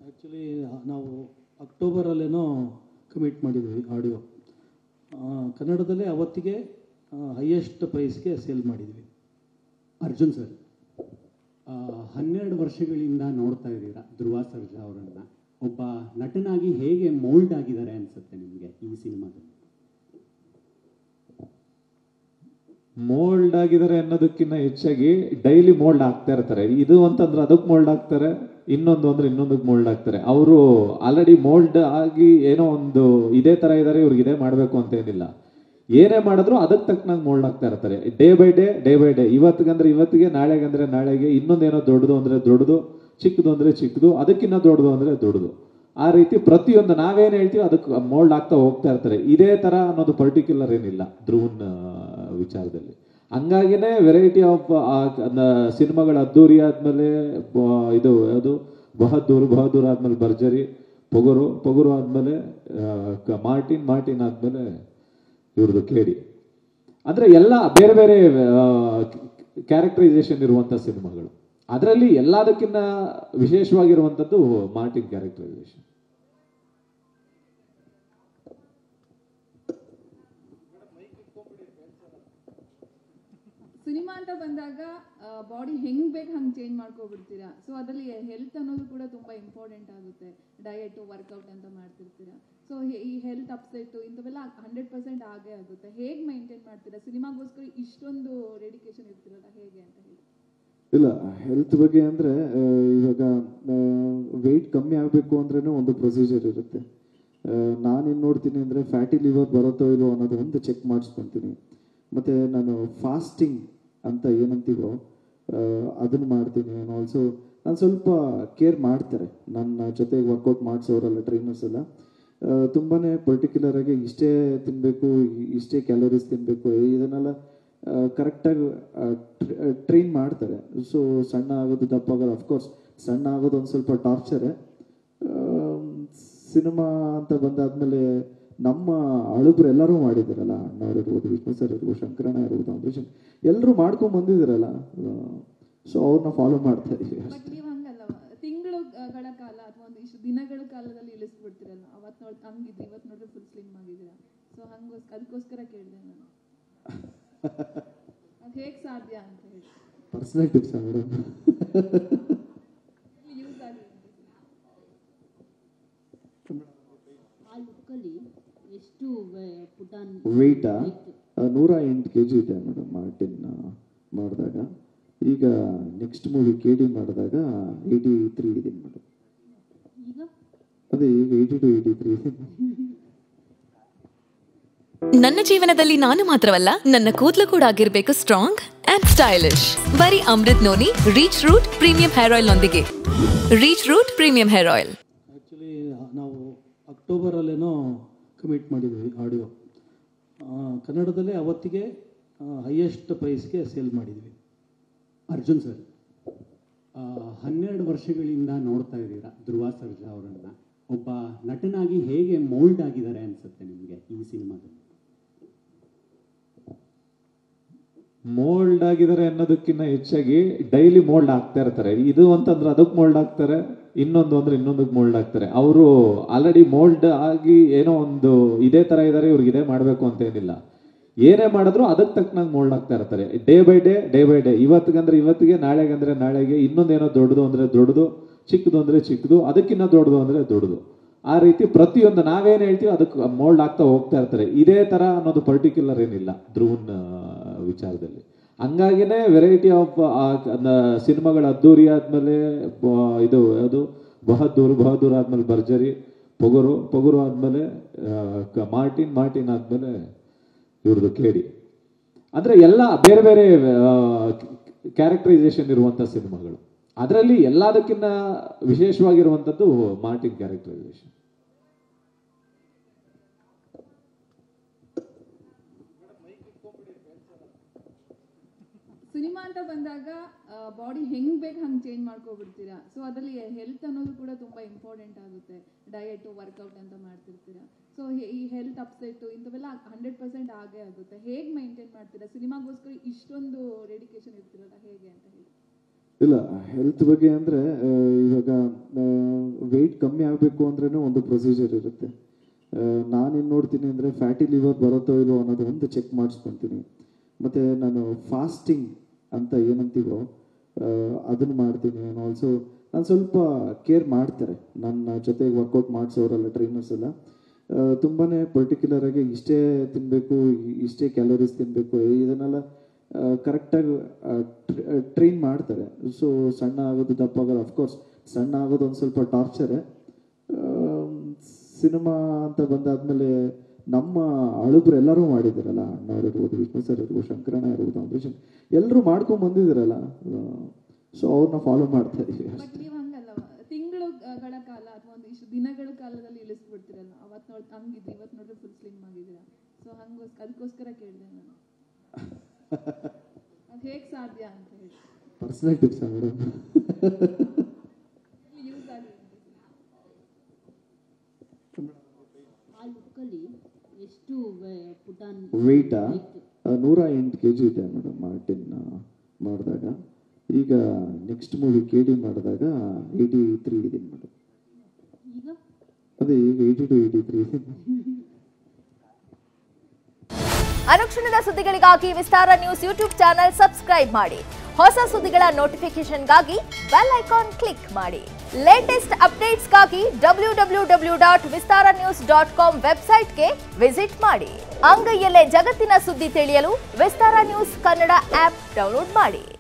actually ನಾವು ಅಕ್ಟೋಬರಲ್ಲೇನೋ commit ಮಾಡಿದ್ವಿ ಆಡಿಯೋ ಕನ್ನಡದಲ್ಲೇ ಅವತ್ತಿಗೆ ಹೈಯೆಸ್ಟ್ ಪ್ರೈಸ್ಗೆ ಸೇಲ್ ಮಾಡಿದ್ವಿ ಅರ್ಜುನ್ ಸರ್ ಆ, ಹನ್ನೆರಡು ವರ್ಷಗಳಿಂದ ನೋಡ್ತಾ ಇದ್ದೀರಾ ಧ್ರುವ ಸರ್ಜಾ ಅವರನ್ನ ಒಬ್ಬ ನಟನಾಗಿ ಹೇಗೆ ಮೋಲ್ಡ್ ಆಗಿದ್ದಾರೆ ಅನ್ಸುತ್ತೆ ನಿಮಗೆ ಈ ಸಿನಿಮಾದಲ್ಲಿ ಮೋಲ್ಡ್ ಆಗಿದ್ದಾರೆ ಅನ್ನೋದಕ್ಕಿಂತ ಹೆಚ್ಚಾಗಿ ಡೈಲಿ ಮೋಲ್ಡ್ ಆಗ್ತಾ ಇರ್ತಾರೆ ಇದು ಅಂತಂದ್ರೆ ಅದಕ್ಕೆ ಮೋಲ್ಡ್ ಆಗ್ತಾರೆ ಇನ್ನೊಂದು ಅಂದ್ರೆ ಇನ್ನೊಂದಕ್ಕೆ ಮೋಲ್ಡ್ ಆಗ್ತಾರೆ ಅವರು ಆಲ್ರೆಡಿ ಮೋಲ್ಡ್ ಆಗಿ ಏನೋ ಒಂದು ಇದೇ ತರ ಇದಾರೆ ಇವ್ರಿಗೆ ಇದೇ ಮಾಡ್ಬೇಕು ಅಂತ ಏನಿಲ್ಲ ಏನೇ ಮಾಡಿದ್ರು ಅದಕ್ಕೆ ತಕ್ಕನಾಗಿ ಮೋಲ್ಡ್ ಆಗ್ತಾ ಇರ್ತಾರೆ day by day day by day ಇವತ್ತಿಗಂದ್ರೆ ಇವತ್ತಿಗೆ ನಾಳೆಗಂದ್ರೆ ನಾಳೆಗೆ ಇನ್ನೊಂದೇನೋ ದೊಡ್ಡದು ಅಂದ್ರೆ ದೊಡ್ಡದು ಚಿಕ್ಕದು ಅಂದ್ರೆ ಚಿಕ್ಕದು ಅದಕ್ಕಿಂತ ದೊಡ್ಡದು ಅಂದ್ರೆ ದೊಡ್ಡದು ಆ ರೀತಿ ಪ್ರತಿಯೊಂದು ನಾವೇನ್ ಹೇಳ್ತೀವಿ ಅದಕ್ಕೆ ಮೋಲ್ಡ್ ಆಗ್ತಾ ಹೋಗ್ತಾ ಇರ್ತಾರೆ ಇದೇ ತರ ಅನ್ನೋದು ಪರ್ಟಿಕ್ಯುಲರ್ ಏನಿಲ್ಲ ಧ್ರುವನ್ ಆ, ವಿಚಾರದಲ್ಲಿ ಹಂಗಾಗಿನೇ ವೆರೈಟಿ ಆಫ್ ಸಿನಿಮಾಗಳ ಅದ್ದೂರಿ ಆದ್ಮೇಲೆ ಬ- ಇದು ಯಾವುದು ಬಹದ್ದೂರ್ ಬಹದ್ದೂರ್ ಆದ್ಮೇಲೆ ಭರ್ಜರಿ ಪೊಗರು ಪೊಗರು ಆದ್ಮೇಲೆ ಆ, ಕ- ಮಾರ್ಟಿನ್ ಮಾರ್ಟಿನ್ ಆದ್ಮೇಲೆ ಇವ್ರದ್ದು ಕೇಡಿ ಅಂದ್ರೆ ಎಲ್ಲ ಬೇರೆ ಬೇರೆ ಕ್ಯಾರೆಕ್ಟರೈಸೇಷನ್ ಇರುವಂತ ಸಿನಿಮಾಗಳು ಅದರಲ್ಲಿ ಎಲ್ಲದಕ್ಕಿಂತ ವಿಶೇಷವಾಗಿರುವಂತದ್ದು ಮಾರ್ಟಿನ್ ಕ್ಯಾರೆಕ್ಟರೈಸೇಷನ್ ಸಿನಿಮಾ ಅಂತ ಬಂದಾಗ ಬಾಡಿ ಹೆಂಗ್ ಬೇಕು ಹಂಗೆ ಚೇಂಜ್ ಮಾಡ್ಕೊಬಿಡ್ತೀರಾ ಸೊ ಅದರಲ್ಲಿ ಹೆಲ್ತ್ ಅನ್ನೋದು ಕೂಡ ತುಂಬಾ ಇಂಪಾರ್ಟೆಂಟ್ ಆಗುತ್ತೆ ಡಯಟು ವರ್ಕೌಟ್ ಅಂತ ಮಾಡ್ತಿರ್ತೀರಾ ಸೊ ಈ ಹೆಲ್ತ್ ಅಪ್ಸೆಟ್ಟು ಇಂಥವೆಲ್ಲ ಹಂಡ್ರೆಡ್ ಪರ್ಸೆಂಟ್ ಆಗೇ ಆಗುತ್ತೆ ಹೇಗೆ ಮೈಂಟೈನ್ ಮಾಡ್ತೀರಾ ಸಿನಿಮಾಗೋಸ್ಕರ ಇಷ್ಟೊಂದು ಡೆಡಿಕೇಶನ್ ಇರ್ತಿರಲ್ಲ ಹೇಗೆ ಅಂತ ಹೇಳಿ ಇಲ್ಲ ಹೆಲ್ತ್ ಬಗ್ಗೆ ಅಂದರೆ ಇವಾಗ ವೆಯ್ಟ್ ಕಮ್ಮಿ ಆಗಬೇಕು ಅಂದ್ರೂ ಒಂದು ಪ್ರೊಸೀಜರ್ ಇರುತ್ತೆ ನಾನೇನು ನೋಡ್ತೀನಿ ಅಂದರೆ ಫ್ಯಾಟಿ ಲಿವರ್ ಬರುತ್ತೋ ಇಲ್ವೋ ಅನ್ನೋದು ಒಂದು ಚೆಕ್ ಮಾಡಿಸ್ಕೊತೀನಿ ಮತ್ತು ನಾನು ಫಾಸ್ಟಿಂಗ್ ಅಂತ ಏನಂತೀವೋ ಅದನ್ನು ಮಾಡ್ತೀನಿ ಆಲ್ಸೋ ನಾನು ಸ್ವಲ್ಪ ಕೇರ್ ಮಾಡ್ತಾರೆ ನನ್ನ ಜೊತೆಗೆ ವರ್ಕೌಟ್ ಮಾಡಿಸೋರಲ್ಲ ಟ್ರೈನರ್ಸ್ ಎಲ್ಲ ತುಂಬಾ ಪರ್ಟಿಕ್ಯುಲರ್ ಆಗಿ ಇಷ್ಟೇ ತಿನ್ನಬೇಕು ಇಷ್ಟೇ ಕ್ಯಾಲೋರೀಸ್ ತಿನ್ನಬೇಕು ಇದನ್ನೆಲ್ಲ ಕರೆಕ್ಟಾಗಿ ಟ್ರೈನ್ ಮಾಡ್ತಾರೆ ಸೊ ಸಣ್ಣ ಆಗೋದು ದಪ್ಪ ಆಗೋದು ಅಫ್ಕೋರ್ಸ್ ಸಣ್ಣ ಆಗೋದು ಒಂದು ಸ್ವಲ್ಪ ಟಾರ್ಚರೇ ಸಿನಿಮಾ ಅಂತ ಬಂದಾದ್ಮೇಲೆ ನಮ್ಮ ಅಳುಬ್ರು ಎಲ್ಲರೂ ಮಾಡಿದಾರಲ್ಲ ಅಣ್ಣವ್ರು ಇರ್ಬೋದು ವಿಷ್ಣು ಸರ್ ಇರ್ಬೋದು ಶಂಕರಣ್ಣ ಇರ್ಬೋದು ಅಂಬರೀಷ್ ಎಲ್ಲರೂ ಮಾಡ್ಕೊಂಡ್ ಬಂದಿದ್ದಾರಲ್ಲ ಸೊ ಅವ್ರನ್ನ ಫಾಲೋ ಮಾಡ್ತಾ ಇದೀವಿ ಬಟ್ ನೀವು ಹಂಗಲ್ಲ ತಿಂಗಳುಗಳ ಕಾಲ ಅಥವಾ ಒಂದು ಇಷ್ಟು ದಿನಗಳ ಕಾಲದಲ್ಲಿ ಇಳಿಸ್ಬಿಡ್ತೀರಲ್ಲ ಅವತ್ತು ನೋಡಿ ಹಂಗಿದ್ರಿ ಇವತ್ತು ನೋಡಿದ್ರೆ ಫುಲ್ ಸ್ಲಿಮ್ ಆಗಿದ್ದೀರಾ ಸೊ ಹಂಗೋಸ್ ಅದಕ್ಕೋಸ್ಕರ ಕೇಳಿದೆ ನಾನು ಅದು ಹೇಗೆ ಸಾಧ್ಯ ಅಂತ ಹೇಳಿ ಪರ್ಸನಲ್ ಟಿಪ್ಸ್ ಮೇಡಮ್ ಯೂಸ್ ಆಗಿ ಆ ಲುಕ್ಕಲ್ಲಿ ಎಷ್ಟು ಪುಟಾನ್ ವೆಯ್ಟಾ ನೂರ ಎಂಟು ಕೆ ಜಿ ಇದೆ ಮೇಡಮ್ ಮಾರ್ಟಿನ್ ಮಾಡಿದಾಗ ಈಗ ನೆಕ್ಸ್ಟ್ ಮೂವಿ ಕೆ ಡಿ ಮಾಡಿದಾಗ ಏಯ್ಟಿ ತ್ರೀ ಇದೀನಿ ಮೇಡಮ್ ಈಗ ಅದೇ ಈಗ ಏಯ್ಟಿ ಟು ಏಯ್ಟಿ ತ್ರೀ ಇದೀನಿ ನನ್ನ ಜೀವನದಲ್ಲಿ ನಾನು ಮಾತ್ರವಲ್ಲ ನನ್ನ ಕೂದಲು ಕೂಡ ಆಗಿರ್ಬೇಕು ಸ್ಟ್ರಾಂಗ್ ಅಂಡ್ ಸ್ಟೈಲಿಶ್ ಬರೀ Amrut noni reach root premium hair oil ನೊಂದಿಗೆ reach root premium hair oil actually ನಾವು ಅಕ್ಟೋಬರಲ್ಲೇನೋ ಕಮಿಟ್ ಮಾಡಿದ್ವಿ ಆಡಿಯೋ ಕನ್ನಡದಲ್ಲೇ ಅವತ್ತಿಗೆ ಹೈಯೆಸ್ಟ್ ಪ್ರೈಸ್ಗೆ ಸೇಲ್ ಮಾಡಿದ್ವಿ ಅರ್ಜುನ್ ಸರ್ ಆ, ಹನ್ನೆರಡು ವರ್ಷಗಳಿಂದ ನೋಡ್ತಾ ಇದ್ದೀರಾ ಧ್ರುವ ಸರ್ಜಾ ಅವರನ್ನ ಒಬ್ಬ ನಟನಾಗಿ ಹೇಗೆ ಮೋಲ್ಡ್ ಆಗಿದ್ದಾರೆ ಅನ್ಸುತ್ತೆ ನಿಮಗೆ ಈ ಸಿನಿಮಾದಲ್ಲಿ ಮೋಲ್ಡ್ ಆಗಿದ್ದಾರೆ ಅನ್ನೋದಕ್ಕಿಂತ ಹೆಚ್ಚಾಗಿ ಡೈಲಿ ಮೋಲ್ಡ್ ಆಗ್ತಾ ಇರ್ತಾರೆ ಇದು ಅಂತಂದ್ರೆ ಅದಕ್ಕೆ ಮೋಲ್ಡ್ ಆಗ್ತಾರೆ ಇನ್ನೊಂದು ಅಂದ್ರೆ ಇನ್ನೊಂದಕ್ಕೆ ಮೋಲ್ಡ್ ಆಗ್ತಾರೆ ಅವರು ಆಲ್ರೆಡಿ ಮೋಲ್ಡ್ ಆಗಿ ಏನೋ ಒಂದು ಇದೇ ತರ ಇದಾರೆ ಇವ್ರಿಗೆ ಇದೇ ಮಾಡ್ಬೇಕು ಅಂತ ಏನಿಲ್ಲ ಏನೇ ಮಾಡಿದ್ರು ಅದಕ್ಕೆ ತಕ್ಕನಾಗಿ ಮೋಲ್ಡ್ ಆಗ್ತಾ ಇರ್ತಾರೆ day by day day by day ಇವತ್ತಿಗಂದ್ರೆ ಇವತ್ತಿಗೆ ನಾಳೆಗಂದ್ರೆ ನಾಳೆಗೆ ಇನ್ನೊಂದೇನೋ ದೊಡ್ಡದು ಅಂದ್ರೆ ದೊಡ್ಡದು ಚಿಕ್ಕದು ಅಂದ್ರೆ ಚಿಕ್ಕದು ಅದಕ್ಕಿಂತ ದೊಡ್ಡದು ಅಂದ್ರೆ ದೊಡ್ಡದು ಆ ರೀತಿ ಪ್ರತಿಯೊಂದು ನಾವೇನ್ ಹೇಳ್ತೀವಿ ಅದಕ್ಕೆ ಮೋಲ್ಡ್ ಆಗ್ತಾ ಹೋಗ್ತಾ ಇರ್ತಾರೆ ಇದೇ ತರ ಅನ್ನೋದು ಪರ್ಟಿಕ್ಯುಲರ್ ಏನಿಲ್ಲ ಧ್ರುವನ್ ಆ, ವಿಚಾರದಲ್ಲಿ ಹಂಗಾಗಿನೇ ವೆರೈಟಿ ಆಫ್ ಸಿನಿಮಾಗಳ ಅದ್ದೂರಿ ಆದ್ಮೇಲೆ ಬ- ಇದು ಯಾವುದು ಬಹದ್ದೂರ್ ಬಹದ್ದೂರ್ ಆದ್ಮೇಲೆ ಭರ್ಜರಿ ಪೊಗರು ಪೊಗರು ಆದ್ಮೇಲೆ ಆ, ಕ- ಮಾರ್ಟಿನ್ ಮಾರ್ಟಿನ್ ಆದ್ಮೇಲೆ ಇವ್ರದ್ದು ಕೇಡಿ ಅಂದ್ರೆ ಎಲ್ಲ ಬೇರೆ ಬೇರೆ ಕ್ಯಾರೆಕ್ಟರೈಸೇಷನ್ ಇರುವಂತ ಸಿನಿಮಾಗಳು ಅದರಲ್ಲಿ ಎಲ್ಲದಕ್ಕಿಂತ ವಿಶೇಷವಾಗಿರುವಂತದ್ದು ಮಾರ್ಟಿನ್ ಕ್ಯಾರೆಕ್ಟರೈಸೇಷನ್ ಸಿನಿಮಾ ಅಂತ ಬಂದಾಗ ಬಾಡಿ ಹೆಂಗ್ ಬೇಕು ಹಂಗೆ ಚೇಂಜ್ ಮಾಡ್ಕೊಬಿಡ್ತೀರಾ ಸೊ ಅದರಲ್ಲಿ ಹೆಲ್ತ್ ಅನ್ನೋದು ಕೂಡ ತುಂಬಾ ಇಂಪಾರ್ಟೆಂಟ್ ಆಗುತ್ತೆ ಡಯಟು ವರ್ಕೌಟ್ ಅಂತ ಮಾಡ್ತಿರ್ತೀರಾ ಸೊ ಈ ಹೆಲ್ತ್ ಅಪ್ಸೆಟ್ಟು ಇಂಥವೆಲ್ಲ ಹಂಡ್ರೆಡ್ ಪರ್ಸೆಂಟ್ ಆಗೇ ಆಗುತ್ತೆ ಹೇಗೆ ಮೈಂಟೈನ್ ಮಾಡ್ತೀರಾ ಸಿನಿಮಾಗೋಸ್ಕರ ಇಷ್ಟೊಂದು ಡೆಡಿಕೇಶನ್ ಇರ್ತಿರಲ್ಲ ಹೇಗೆ ಅಂತ ಹೇಳಿ ಇಲ್ಲ ಹೆಲ್ತ್ ಬಗ್ಗೆ ಅಂದರೆ ಇವಾಗ ವೆಯ್ಟ್ ಕಮ್ಮಿ ಆಗಬೇಕು ಅಂದ್ರೂ ಒಂದು ಪ್ರೊಸೀಜರ್ ಇರುತ್ತೆ ನಾನೇನು ನೋಡ್ತೀನಿ ಅಂದರೆ ಫ್ಯಾಟಿ ಲಿವರ್ ಬರುತ್ತೋ ಇಲ್ವೋ ಅನ್ನೋದು ಒಂದು ಚೆಕ್ ಮಾಡಿಸ್ಕೊತೀನಿ ಮತ್ತು ನಾನು ಫಾಸ್ಟಿಂಗ್ ಅಂತ ಏನಂತೀವೋ ಅದನ್ನು ಮಾಡ್ತೀನಿ ಆ್ಯಂಡ್ ಆಲ್ಸೋ ನಾನು ಸ್ವಲ್ಪ ಕೇರ್ ಮಾಡ್ತಾರೆ ನನ್ನ ಜೊತೆಗೆ ವರ್ಕೌಟ್ ಮಾಡಿಸೋರಲ್ಲ ಟ್ರೈನರ್ಸ್ ಎಲ್ಲ ತುಂಬಾ ಪರ್ಟಿಕ್ಯುಲರ್ ಆಗಿ ಇಷ್ಟೇ ತಿನ್ನಬೇಕು ಇಷ್ಟೇ ಕ್ಯಾಲೋರೀಸ್ ತಿನ್ನಬೇಕು ಇದನ್ನೆಲ್ಲ ಕರೆಕ್ಟಾಗಿ ಟ್ರೈನ್ ಮಾಡ್ತಾರೆ ಸೊ ಸಣ್ಣ ಆಗೋದು ದಪ್ಪ ಆಗೋದು ಅಫ್ಕೋರ್ಸ್ ಸಣ್ಣ ಆಗೋದು ಒಂದು ಸ್ವಲ್ಪ ಟಾರ್ಚರೇ ಸಿನಿಮಾ ಅಂತ ಬಂದಾದ್ಮೇಲೆ ನಮ್ಮ ಅಳುಬ್ರು ಎಲ್ಲರೂ ಮಾಡಿದಾರಲ್ಲ ಅಣ್ಣವ್ರು ಇರ್ಬೋದು ವಿಷ್ಣು ಸರ್ ಇರ್ಬೋದು ಶಂಕರಣ್ಣ ಇರ್ಬೋದು ಅಂಬರೀಷ್ ಎಲ್ಲರೂ ಮಾಡ್ಕೊಂಡ್ ಬಂದಿದ್ದಾರಲ್ಲ ಸೊ ಅವ್ರನ್ನ ಫಾಲೋ ಮಾಡ್ತಾ ಇದೀವಿ ಬಟ್ ನೀವು ಹಂಗಲ್ಲ ತಿಂಗಳುಗಳ ಕಾಲ ಅಥವಾ ಒಂದು ಇಷ್ಟು ದಿನಗಳ ಕಾಲದಲ್ಲಿ ಇಳಿಸ್ಬಿಡ್ತೀರಲ್ಲ ಅವತ್ತು ನೋಡಿ ಹಂಗಿದ್ರಿ ಇವತ್ತು ನೋಡಿದ್ರೆ ಫುಲ್ ಸ್ಲಿಮ್ ಆಗಿದ್ದೀರಾ ಸೊ ಹಂಗೋಸ್ ಅದಕ್ಕೋಸ್ಕರ ಕೇಳಿದೆ ನಾನು ಅದು ಹೇಗೆ ಸಾಧ್ಯ ಅಂತ ಹೇಳಿ ಪರ್ಸನಲ್ ಟಿಪ್ಸ್ ಮೇಡಮ್ ಯೂಸ್ ಆಗಿ ಆ ಲುಕ್ಕಲ್ಲಿ ಎಷ್ಟು ಪುಟಾನ್ ವೆಯ್ಟಾ ನೂರ ಎಂಟು ಕೆ ಜಿ ಇದೆ ಮೇಡಮ್ ಮಾರ್ಟಿನ್ ಮಾಡಿದಾಗ ಈಗ ನೆಕ್ಸ್ಟ್ ಮೂವಿ ಕೆ ಡಿ ಮಾಡಿದಾಗ ಏಯ್ಟಿ ತ್ರೀ ಇದೀನಿ ಮೇಡಮ್ ಈಗ ಅದೇ ಈಗ ಏಯ್ಟಿ ಟು ಏಯ್ಟಿ ತ್ರೀ ಇದೀನಿ ಅನುಕ್ಷಣದ ಸುದ್ದಿಗಳಿಗಾಗಿ Vistara news YouTube channel subscribe ಮಾಡಿ ಹೊಸ ಸುದ್ದಿಗಳ ನೋಟಿಫಿಕೇಶನ್ಗಾಗಿ ಬೆಲ್ ಐಕಾನ್ ಕ್ಲಿಕ್ ಮಾಡಿ ಲೇಟೆಸ್ಟ್ ಅಪ್ಡೇಟ್ಸ್ಗಾಗಿ W W W dot Vistara news dot com ವೆಬ್ಸೈಟ್ಗೆ ವಿಸಿಟ್ ಮಾಡಿ ಅಂಗೈಯಲ್ಲೇ ಜಗತ್ತಿನ ಸುದ್ದಿ ತಿಳಿಯಲು Vistara news Kannada app download ಮಾಡಿ